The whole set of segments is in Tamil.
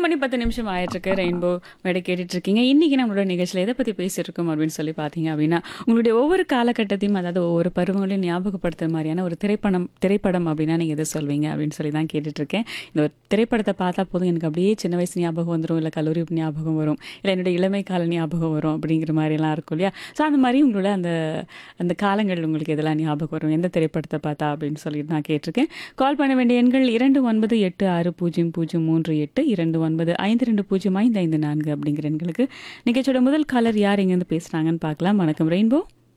மணி பத்து நிமிஷம் ஆயிட்டிருக்கு ரெயின்போ மேடை கேட்டுட்டு இருக்கீங்க இன்னைக்கு நம்மளோட நிகழ்ச்சியில் எதை பற்றி பேசியிருக்கோம் அப்படின்னு சொல்லி பார்த்தீங்க அப்படின்னா உங்களுடைய ஒவ்வொரு காலகட்டத்தையும் அதாவது ஒவ்வொரு பருவங்களையும் ஞாபகப்படுத்துற மாதிரியான ஒரு திரைப்படம் திரைப்படம் அப்படின்னா நீங்கள் எதை சொல்வீங்க அப்படின்னு சொல்லி தான் கேட்டுட்டு இருக்கேன் இந்த ஒரு திரைப்படத்தை பார்த்தா போதும் எனக்கு அப்படியே சின்ன வயசு ஞாபகம் வந்துடும் இல்லை கல்லூரி ஞாபகம் வரும் இல்லை என்னுடைய இளமை கால ஞாபகம் வரும் அப்படிங்கிற மாதிரிலாம் இருக்கும் இல்லையா ஸோ அந்த மாதிரி உங்களோட அந்த அந்த காலங்கள் உங்களுக்கு எதெல்லாம் ஞாபகம் வரும் எந்த திரைப்படத்தை பார்த்தா அப்படின்னு சொல்லி நான் கேட்டிருக்கேன் கால் பண்ண வேண்டிய எண்கள் இரண்டு ஒன்பது எட்டு ஆறு பூஜ்ஜியம் பூஜ்ஜியம் மூன்று எட்டு இரண்டு ஒன்பது ஐந்து ரெண்டு பூஜ்ஜியம் ஐந்து ஐந்து நான்கு அப்படிங்கிற எண்களுக்கு நிகழ்ச்சியோட முதல் காலர் யார் எங்கேருந்து பேசுகிறாங்கன்னு பார்க்கலாம் வணக்கம் ரெயின்போ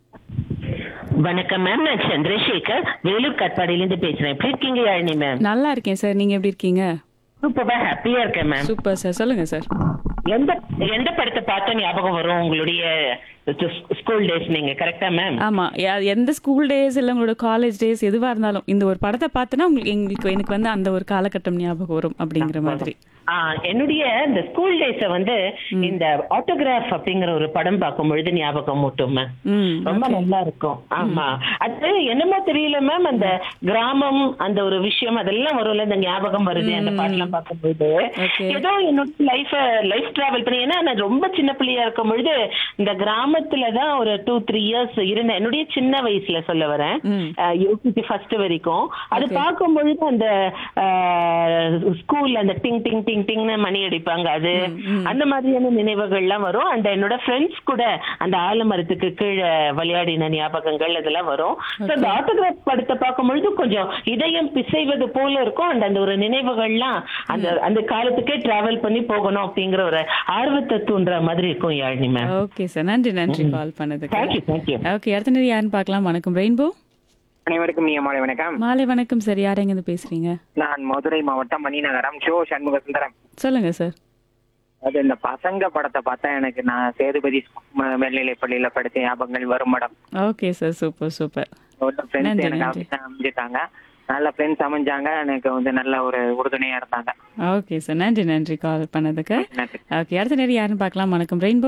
வணக்கம் மேம் நான் சந்திரசேகர் வேலூர் கட்பாடியிலிருந்து பேசுறேன் எப்படி இருக்கீங்க யாழினி மேம் நல்லா இருக்கேன் சார் நீங்கள் எப்படி இருக்கீங்க சூப்பரா ஹாப்பியா இருக்கேன் மேம் சூப்பர் சார் சொல்லுங்கள் சார் எந்த எந்த படத்தை பார்த்தா ஞாபகம் வரும் உங்களுடைய ஸ்கூல் டேஸ் நீங்க கரெக்டா மேம் ஆமாம் எந்த ஸ்கூல் டேஸ் இல்லை உங்களோட காலேஜ் டேஸ் எதுவாக இருந்தாலும் இந்த ஒரு படத்தை பார்த்தோன்னா உங்களுக்கு எங்களுக்கு எனக்கு வந்து அந்த ஒரு காலகட்டம் ஞாபகம் வரும் அப்படிங்கிற மாதிரி ஆ, என்னுடைய இந்த ஸ்கூல் டேஸ வந்து இந்த ஆட்டோகிராஃப் அப்படிங்கிற ஒரு படம் பார்க்கும் பொழுது ஞாபகம் மூட்டும் மேம் ம் ரொம்ப நல்லா இருக்கும் ஆமா அது என்னமோ தெரியல மேம் அந்த கிராமம் அந்த ஒரு விஷயம் அதெல்லாம் வரும்ல இந்த ஞாபகம் வருது அந்த பாட்டெல்லாம் பார்க்கும்போது Okay. ஏதோ என்னோட லைஃப் லைஃப் டிராவல் பண்ணி ஏன்னா நான் ரொம்ப சின்ன பிள்ளையா இருக்கும் பொழுது இந்த கிராமத்துல தான் ஒரு டூ த்ரீ இயர்ஸ் இருந்தேன் என்னுடைய சின்ன வயசுல சொல்ல வரேன் ம் யூபிசி ஃபர்ஸ்ட் வரைக்கும் அது பார்க்கும் பொழுது அந்த ஸ்கூல்ல அந்த டிங் டிங் டிங் டிங்னு மணி அடிப்பாங்க அது அந்த மாதிரியான நினைவுகள்லாம் வரும் அந்த என்னோட ஃப்ரெண்ட்ஸ் கூட அந்த ஆலமரத்துக்கு கீழே விளையாடின ஞாபகங்கள் அதெல்லாம் வரும் So, அந்த ஆட்டோகிராஃப் படத்தை பார்க்கும் பொழுது கொஞ்சம் இதயம் பிசைவது போல இருக்கும் அந்த அந்த ஒரு நினைவுகள்லாம் அந்த அந்த காலத்துக்கே டிராவல் பண்ணி போகணும் அப்படிங்கிற ஒரு ஆர்வத்தை தூண்டுற மாதிரி இருக்கும் யாழினி மேம் ஓகே சார் நன்றி நன்றி கால் பண்ணதுக்கு தேங்க்யூ தேங்க்யூ ஓகே அடுத்த நேரம் யாருன்னு பார்க்கலாம் வணக்கம் ரெயின்போ அனைவருக்கும் நீ மாலை வணக்கம் மாலை வணக்கம் சார் யார் எங்கேருந்து பேசுறீங்க நான் மதுரை மாவட்டம் மணிநகரம் ஷோ சண்முக சுந்தரம் சொல்லுங்க சார் அது இந்த பசங்க படத்தை பார்த்தா எனக்கு நான் சேதுபதி ம- மேல்நிலைப் பள்ளியில படிச்ச ஞாபகங்கள் வரும் madam okay sir super super உள்ள ஃப்ரெண்ட்ஸ் நன்றி, எனக்கு நன்றி. அப்படிதான் அமைஞ்சிட்டாங்க நல்ல ஃப்ரெண்ட்ஸ் அமைஞ்சாங்க எனக்கு வந்து நல்ல ஒரு உறுதுணையா இருந்தாங்க ஓகே சார் நன்றி நன்றி கால் பண்ணதுக்கு நன்றி ஓகே அடுத்த நேரம் யாருன்னு பார்க்கலாம் வணக்கம் ரெயின்போ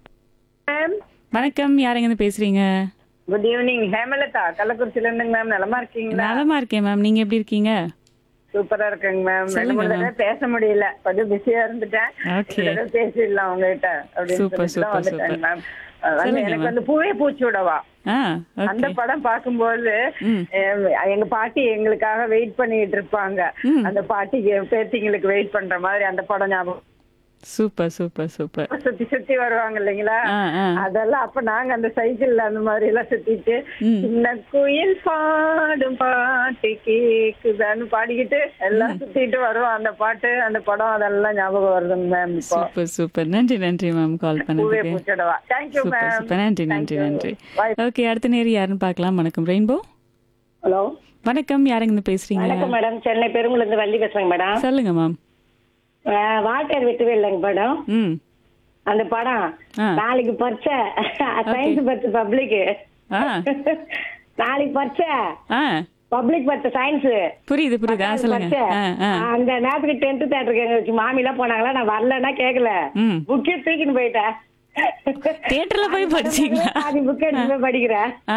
மேம் வணக்கம் யார் எங்கேருந்து பேசுறீங்க குட் ஈவினிங் ஹேமலதா கள்ளக்குறிச்சில இருந்துங்க மேம் நலமா இருக்கீங்களா நலமா இருக்கேன் மேம் நீங்க எப்படி இருக்கீங்க சூப்பரா இருக்கேங்க மேம் ரெண்டு சொல்லுங்க, மூணு தடவை பேச முடியல கொஞ்சம் பிஸியா இருந்துட்டேன் Okay. இந்த தடவை பேசிடலாம் உங்ககிட்ட அப்படின்னு Super, சொல்லிட்டு தான் super, வந்துட்டேன் super. மேம் அஹ் வந்து சொல்லுங்க, எனக்கு ma'am. வந்து பூவே பூச்சி விடவா ஆ அந்த ஓகே படம் பார்க்கும்போது ம். அஹ் எங்க பாட்டி எங்களுக்காக வெயிட் பண்ணிட்டு இருப்பாங்க ம். அந்த பாட்டிக்கு பேத்திங்களுக்கு வெயிட் பண்ற மாதிரி அந்த படம் ஞாபகம் சூப்பர் சூப்பர் சூப்பர் சுத்தி சுத்தி வருவாங்க இல்லைங்களா ஆ ஆ அதெல்லாம் அப்ப நாங்க அந்த சைக்கிள்ல அந்த மாதிரி எல்லாம் சுத்திட்டு ம். சின்ன குயில் பாடும் பாட்டு கேக்குதான்னு பாடிக்கிட்டு எல்லாம் சுத்திட்டு வருவோம் அந்த பாட்டு அந்த படம் அதெல்லாம் ஞாபகம் வருதுங்க மேம் இப்போ சூப்பர் சூப்பர் நன்றி நன்றி மேம் கால் பூவே பண்ணதுக்கு பூச்சடவா தேங்க்யூ சூப்பர் மேம் சூப்பர் நன்றி நன்றி நன்றி ஓகே அடுத்த நேரம் யாருன்னு பார்க்கலாம் வணக்கம் ரெயின்போ ஹலோ வணக்கம் யார் எங்கேருந்து பேசுறீங்க வணக்கம் மேடம் சென்னை பெருங்குளந்து வள்ளி பேசுறேங்க மேடம் சொல்லுங்க மேம் அஹ், வாட்டர் விட்டுவே இல்லைங்க மேடம் ம் அந்த படம் ஆ. நாளைக்கு பரீட்சை சயின்ஸ் பத்து பப்ளிக் ஆ நாளைக்கு பரீட்சை ஆ பப்ளிக் பத்து சயின்ஸ் புரியுது புரியுது ஆ சொல்லுங்க ஆ ஆ அந்த நேரத்துக்கு டென்த் தேட்டருக்கு எங்க வச்சு மாமி எல்லாம் போனாங்களா நான் வரலன்னா கேக்கல ம் புக்கே தூக்கின்னு போயிட்டேன் தியேட்டர்ல போய் படிச்சீங்களா பாதி புக் எடுத்து போய் படிக்கிறேன் ஆ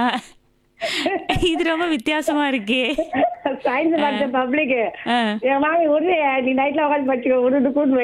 இது ரொம்ப வித்தியாசமா இருக்கே சயின்ஸ் படிச்ச பப்ளிக் ஆ என் மாமி உடனே நீ நைட்ல உட்காந்து படிச்சுக்கோ உருண்டு கூட்டு